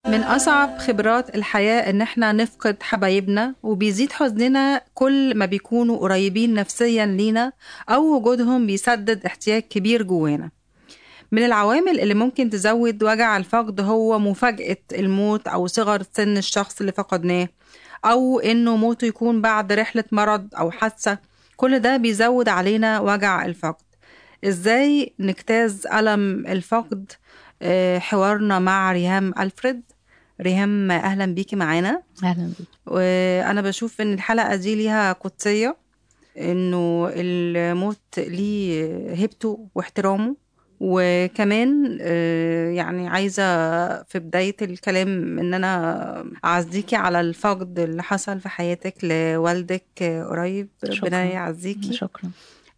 من أصعب خبرات الحياة إن إحنا نفقد حبايبنا وبيزيد حزننا كل ما بيكونوا قريبين نفسيا لينا أو وجودهم بيسدد احتياج كبير جوانا من العوامل اللي ممكن تزود وجع الفقد هو مفاجأة الموت أو صغر سن الشخص اللي فقدناه أو إنه موته يكون بعد رحلة مرض أو حادثة كل ده بيزود علينا وجع الفقد إزاي نجتاز ألم الفقد آه، حوارنا مع ريهام ألفريد ريهام أهلا بيكي معانا اهلا بيك وأنا بشوف إن الحلقة دي ليها قدسية إنه الموت ليه هيبته واحترامه وكمان آه، يعني عايزة في بداية الكلام إن أنا أعزيكي على الفقد اللي حصل في حياتك لوالدك آه، قريب ربنا شكراً. يعزيكي شكرا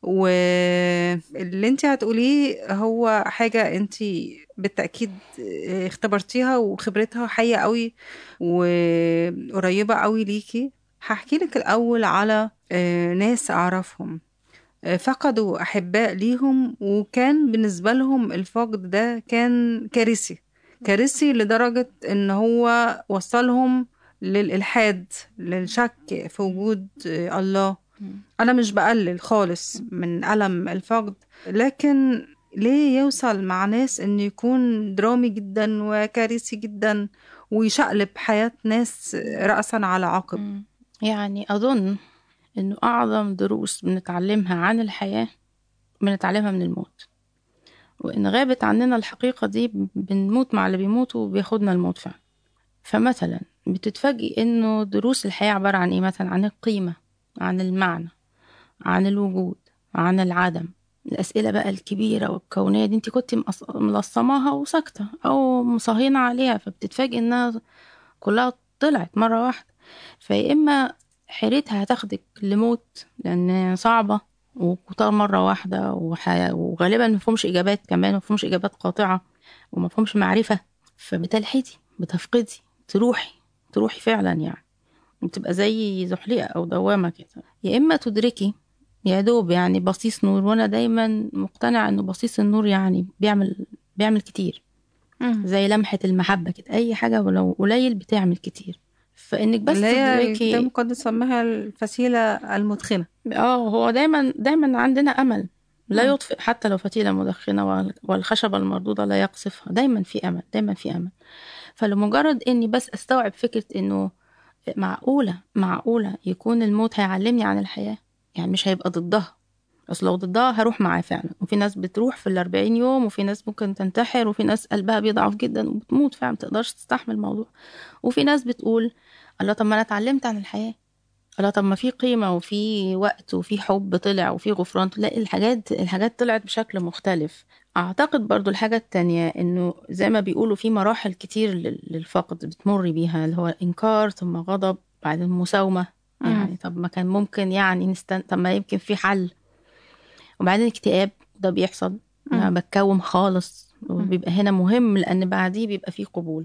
واللي انت هتقوليه هو حاجة انت بالتأكيد اختبرتيها وخبرتها حية قوي وقريبة قوي ليكي هحكي لك الأول على آه، ناس أعرفهم آه، فقدوا أحباء ليهم وكان بالنسبة لهم الفقد ده كان كارثي كارثي لدرجة إن هو وصلهم للإلحاد للشك في وجود آه، الله أنا مش بقلل خالص من ألم الفقد لكن ليه يوصل مع ناس إنه يكون درامي جدا وكارثي جدا ويشقلب حياة ناس رأسا على عقب مم. يعني أظن إنه أعظم دروس بنتعلمها عن الحياة بنتعلمها من الموت وإن غابت عننا الحقيقة دي بنموت مع اللي بيموتوا وبياخدنا الموت فعلا فمثلا بتتفاجئي إنه دروس الحياة عبارة عن إيه مثلا عن القيمة عن المعنى عن الوجود عن العدم الأسئلة بقى الكبيرة والكونية دي انت كنت مقص- ملصماها وساكتة أو مصهينة عليها فبتتفاجئي إنها كلها طلعت مرة واحدة فيا إما حيرتها هتاخدك لموت لأن صعبة وكتار مرة واحدة وح- وغالبا مفهومش إجابات كمان مفهومش إجابات قاطعة ومفهومش معرفة فبتلحدي بتفقدي تروحي تروحي فعلا يعني بتبقى زي زحليقة أو دوامة كده يا إما تدركي يا دوب يعني بصيص نور وأنا دايما مقتنعة إنه بصيص النور يعني بيعمل بيعمل كتير زي لمحة المحبة كده أي حاجة ولو قليل بتعمل كتير فإنك بس اللي هي الكتاب تدركي المقدس سماها الفسيلة المدخنة اه هو دايما دايما عندنا أمل لا مم. يطفئ حتى لو فتيلة مدخنة وال- والخشبة المردودة لا يقصفها دايما في أمل دايما في أمل فلمجرد إني بس أستوعب فكرة إنه معقولة معقولة يكون الموت هيعلمني عن الحياة يعني مش هيبقى ضدها بس لو ضدها هروح معاه فعلا وفي ناس بتروح في الأربعين يوم وفي ناس ممكن تنتحر وفي ناس قلبها بيضعف جدا وبتموت فعلا متقدرش تستحمل الموضوع وفي ناس بتقول الله طب ما أنا اتعلمت عن الحياة الله طب ما في قيمة وفي وقت وفي حب طلع وفي غفران لا الحاجات الحاجات طلعت بشكل مختلف أعتقد برضو الحاجة التانية إنه زي ما بيقولوا في مراحل كتير لل- للفقد بتمر بيها اللي هو الإنكار ثم غضب بعدين مساومة مم. يعني طب ما كان ممكن يعني نستن... طب ما يمكن في حل وبعدين اكتئاب ده بيحصل أنا مم. بتكوم خالص وبيبقى هنا مهم لأن بعديه بيبقى فيه قبول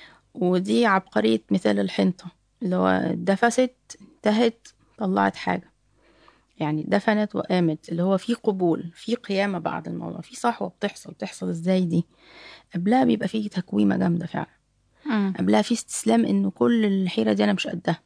ودي عبقرية مثال الحنطة اللي هو دفست انتهت طلعت حاجة يعني دفنت وقامت اللي هو في قبول في قيامة بعد الموضوع في صحوة بتحصل بتحصل ازاي دي قبلها بيبقى فيه تكويمة جامدة فعلا قبلها في استسلام انه كل الحيرة دي انا مش قدها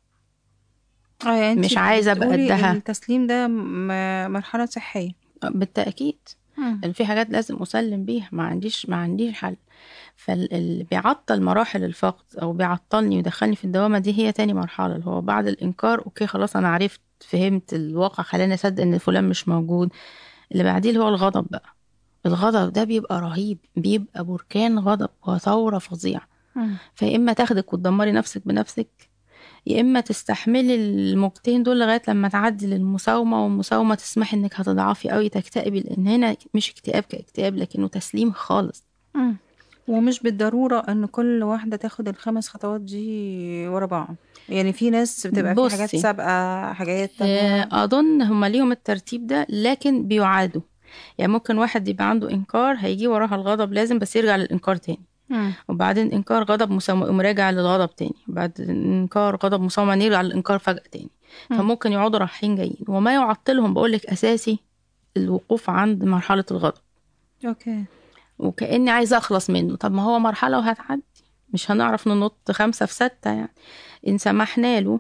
اه يعني انت مش عايزة أبقى بتقولي قدها. التسليم ده م- مرحلة صحية بالتأكيد لأن في حاجات لازم أسلم بيها ما عنديش ما عنديش حل فاللي بيعطل مراحل الفقد أو بيعطلني ويدخلني في الدوامة دي هي تاني مرحلة اللي هو بعد الإنكار أوكي خلاص أنا عرفت فهمت الواقع خلاني أصدق إن فلان مش موجود اللي بعديه اللي هو الغضب بقى الغضب ده بيبقى رهيب بيبقى بركان غضب وثورة فظيعة فيا إما تاخدك وتدمري نفسك بنفسك يا إما تستحملي الموجتين دول لغاية لما تعدي للمساومة والمساومة تسمح إنك هتضعفي قوي تكتئبي لأن هنا مش اكتئاب كاكتئاب لكنه تسليم خالص ومش بالضرورة ان كل واحدة تاخد الخمس خطوات دي ورا بعض يعني في ناس بتبقى في حاجات بصي. سابقة حاجات تانية آه، أظن هما ليهم الترتيب ده لكن بيعادوا يعني ممكن واحد يبقى عنده إنكار هيجي وراها الغضب لازم بس يرجع للإنكار تاني مم. وبعدين إنكار غضب مساومة يقوم راجع للغضب تاني بعد إنكار غضب مساومة يرجع للإنكار فجأة تاني مم. فممكن يقعدوا رايحين جايين وما يعطلهم بقولك أساسي الوقوف عند مرحلة الغضب اوكي وكأني عايزة أخلص منه طب ما هو مرحلة وهتعدي مش هنعرف ننط خمسة في ستة يعني إن سمحنا له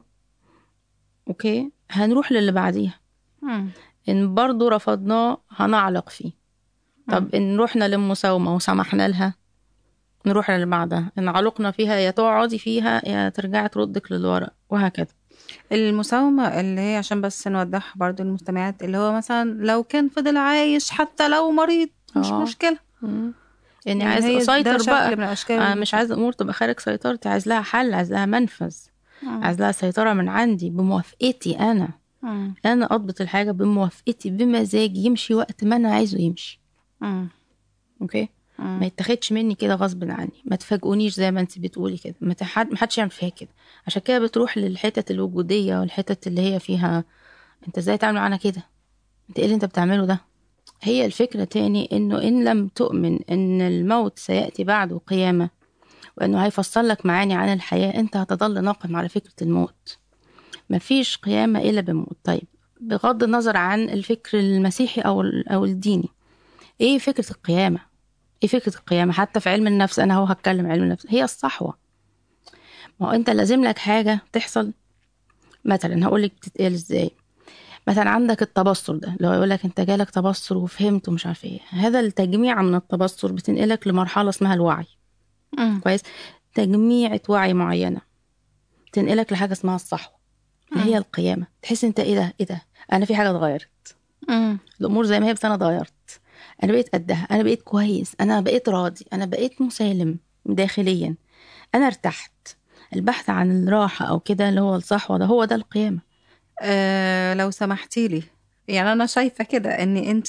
أوكي هنروح للي بعديها مم. إن برضو رفضناه هنعلق فيه طب إن رحنا للمساومة وسمحنا لها نروح للي بعدها إن علقنا فيها يا تقعدي فيها يا ترجعي تردك للورا وهكذا المساومة اللي هي عشان بس نوضحها برضو للمستمعات اللي هو مثلا لو كان فضل عايش حتى لو مريض مش آه. مشكلة مم. يعني يعني عايز هي ده أسيطر شكل بقى من أشكال أنا مش عايزة الأمور تبقى خارج سيطرتي عايز لها حل عايز لها منفذ مم. عايز لها سيطرة من عندي بموافقتي أنا مم. أنا أضبط الحاجة بموافقتي بمزاجي يمشي وقت ما أنا عايزه يمشي مم. أوكي مم. ما يتاخدش مني كده غصب عني ما تفاجئونيش زي ما انت بتقولي كده ما تحد ما حدش يعمل فيها كده عشان كده بتروح للحتت الوجوديه والحتت اللي هي فيها انت ازاي تعمل معانا كده انت ايه اللي انت بتعمله ده هي الفكره تاني انه ان لم تؤمن ان الموت سياتي بعده قيامه وانه هيفصل لك معاني عن الحياه انت هتظل ناقم على فكره الموت مفيش قيامه الا بموت طيب بغض النظر عن الفكر المسيحي او ال- او الديني ايه فكره القيامه ايه فكره القيامه حتى في علم النفس انا هو هتكلم علم النفس هي الصحوه ما هو انت لازم لك حاجه تحصل مثلا هقول لك بتتقال ازاي مثلا عندك التبصر ده اللي هو يقول لك انت جالك تبصر وفهمت ومش عارف ايه هذا التجميع من التبصر بتنقلك لمرحله اسمها الوعي مم. كويس تجميعة وعي معينه تنقلك لحاجه اسمها الصحوه اللي هي القيامه تحس انت ايه ده ايه ده انا في حاجه اتغيرت مم. الامور زي ما هي بس انا اتغيرت انا بقيت قدها انا بقيت كويس انا بقيت راضي انا بقيت مسالم داخليا انا ارتحت البحث عن الراحه او كده اللي هو الصحوه ده هو ده القيامه آه لو سمحتي لي يعني انا شايفه كده ان انت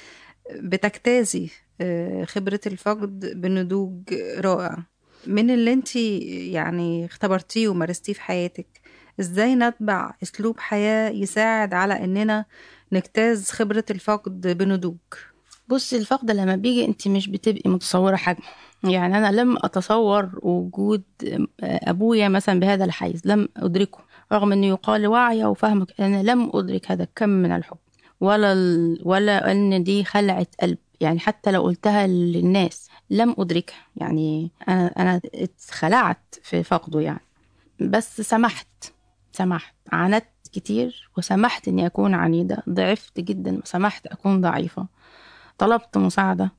بتجتازي آه، خبره الفقد بنضوج رائع من اللي انت يعني اختبرتيه ومارستيه في حياتك ازاي نتبع اسلوب حياه يساعد على اننا نجتاز خبره الفقد بنضوج بصي الفقد لما بيجي انت مش بتبقي متصوره حجمه يعني انا لم اتصور وجود ابويا مثلا بهذا الحيز لم ادركه رغم انه يقال واعيه وفهمك انا لم ادرك هذا الكم من الحب ولا ال... ولا ان دي خلعه قلب يعني حتى لو قلتها للناس لم ادركها يعني انا انا اتخلعت في فقده يعني بس سمحت سمحت عاندت كتير وسمحت اني اكون عنيده ضعفت جدا وسمحت اكون ضعيفه طلبت مساعده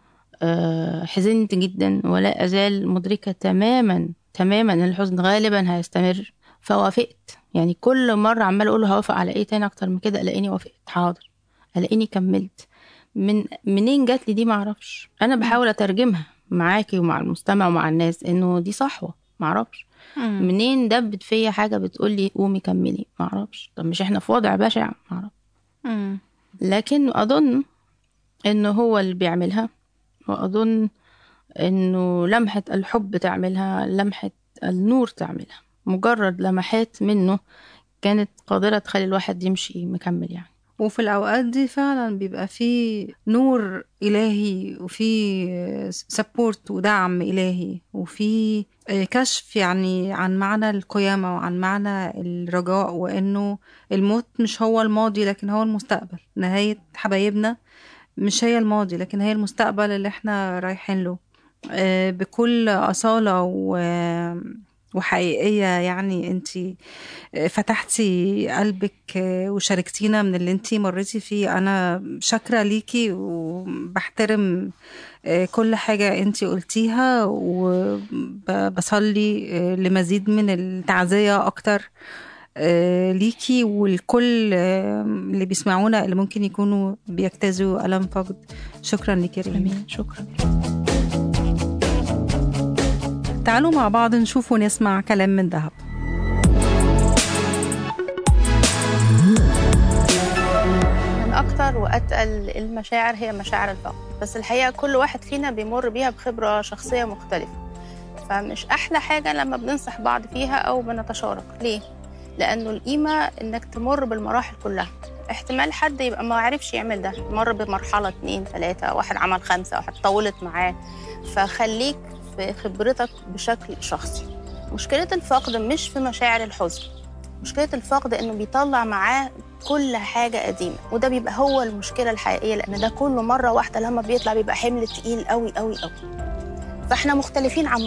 آه، حزنت جدا ولا ازال مدركه تماما تماما ان الحزن غالبا هيستمر فوافقت يعني كل مره عمال اقول له هوافق على ايه تاني اكتر من كده الاقيني وافقت حاضر الاقيني كملت من منين جات لي دي معرفش انا بحاول اترجمها معاكي ومع المستمع ومع الناس انه دي صحوه معرفش منين دبت فيا حاجه بتقول لي قومي كملي معرفش طب مش احنا في وضع بشع معرفش مم. لكن اظن انه هو اللي بيعملها واظن انه لمحه الحب تعملها لمحه النور تعملها مجرد لمحات منه كانت قادره تخلي الواحد يمشي مكمل يعني وفي الأوقات دي فعلا بيبقى في نور إلهي وفي سبورت ودعم إلهي وفي كشف يعني عن معنى القيامة وعن معنى الرجاء وإنه الموت مش هو الماضي لكن هو المستقبل نهاية حبايبنا مش هي الماضي لكن هي المستقبل اللي احنا رايحين له آه، بكل أصالة و وحقيقية يعني انتي فتحتي قلبك وشاركتينا من اللي انتي مريتي فيه انا شاكرة ليكي وبحترم كل حاجة انتي قلتيها وبصلي لمزيد من التعزية اكتر ليكي والكل اللي بيسمعونا اللي ممكن يكونوا بيجتازوا ألم فقد شكرا ليكي ريم امين شكرا تعالوا مع بعض نشوف ونسمع كلام من ذهب من أكتر وأتقل المشاعر هي مشاعر الفقد بس الحقيقة كل واحد فينا بيمر بيها بخبرة شخصية مختلفة فمش أحلى حاجة لما بننصح بعض فيها أو بنتشارك ليه؟ لأنه القيمة إنك تمر بالمراحل كلها احتمال حد يبقى ما عرفش يعمل ده مر بمرحلة اتنين تلاتة واحد عمل خمسة واحد طولت معاه فخليك في خبرتك بشكل شخصي مشكلة الفقد مش في مشاعر الحزن مشكلة الفقد إنه بيطلع معاه كل حاجة قديمة وده بيبقى هو المشكلة الحقيقية لأن ده كله مرة واحدة لما بيطلع بيبقى حمل تقيل قوي قوي قوي فإحنا مختلفين عن بعض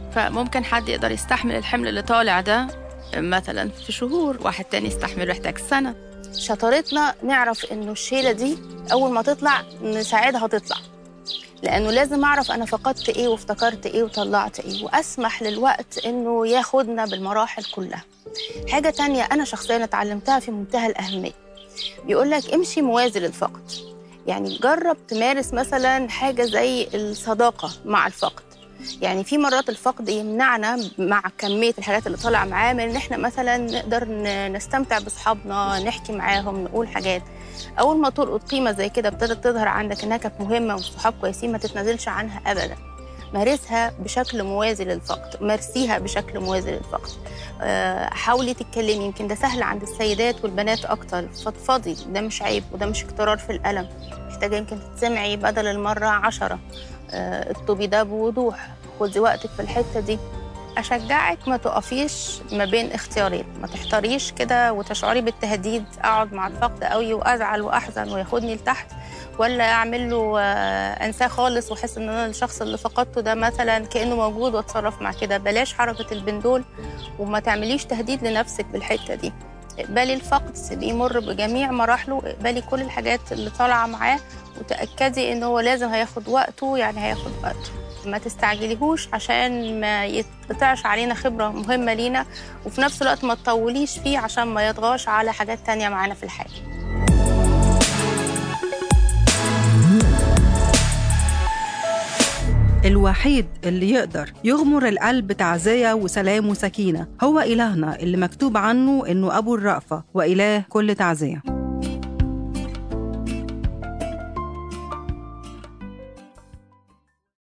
فممكن حد يقدر يستحمل الحمل اللي طالع ده مثلا في شهور واحد تاني يستحمل يحتاج سنة شطارتنا نعرف انه الشيله دي اول ما تطلع نساعدها تطلع لانه لازم اعرف انا فقدت ايه وافتكرت ايه وطلعت ايه واسمح للوقت انه ياخدنا بالمراحل كلها حاجه تانية انا شخصيا اتعلمتها في منتهى الاهميه بيقول لك امشي موازي للفقد يعني جرب تمارس مثلا حاجه زي الصداقه مع الفقد يعني في مرات الفقد يمنعنا مع كميه الحاجات اللي طالعه معاه من ان احنا مثلا نقدر ن- نستمتع باصحابنا نحكي معاهم نقول حاجات اول ما تلقط قيمه زي كده ابتدت تظهر عندك انها كانت مهمه والصحاب كويسين ما تتنازلش عنها ابدا مارسها بشكل موازي للفقد مارسيها بشكل موازي للفقد آه، حاولي تتكلمي يمكن ده سهل عند السيدات والبنات اكتر فضفضي ده مش عيب وده مش اكترار في الالم محتاجه يمكن تسمعي بدل المره عشرة آه، اطلبي ده بوضوح خدي وقتك في الحته دي اشجعك ما تقفيش ما بين اختيارين ما تحتاريش كده وتشعري بالتهديد اقعد مع الفقد قوي وازعل واحزن وياخدني لتحت ولا اعمل له آه، انساه خالص واحس ان انا الشخص اللي فقدته ده مثلا كانه موجود واتصرف مع كده بلاش حركه البندول وما تعمليش تهديد لنفسك بالحته دي اقبلي الفقد بيمر بجميع مراحله اقبلي كل الحاجات اللي طالعه معاه وتاكدي ان هو لازم هياخد وقته يعني هياخد وقته ما تستعجليهوش عشان ما يتقطعش علينا خبرة مهمة لينا وفي نفس الوقت ما تطوليش فيه عشان ما يطغاش على حاجات تانية معانا في الحياة الوحيد اللي يقدر يغمر القلب تعزية وسلام وسكينة هو إلهنا اللي مكتوب عنه إنه أبو الرأفة وإله كل تعزية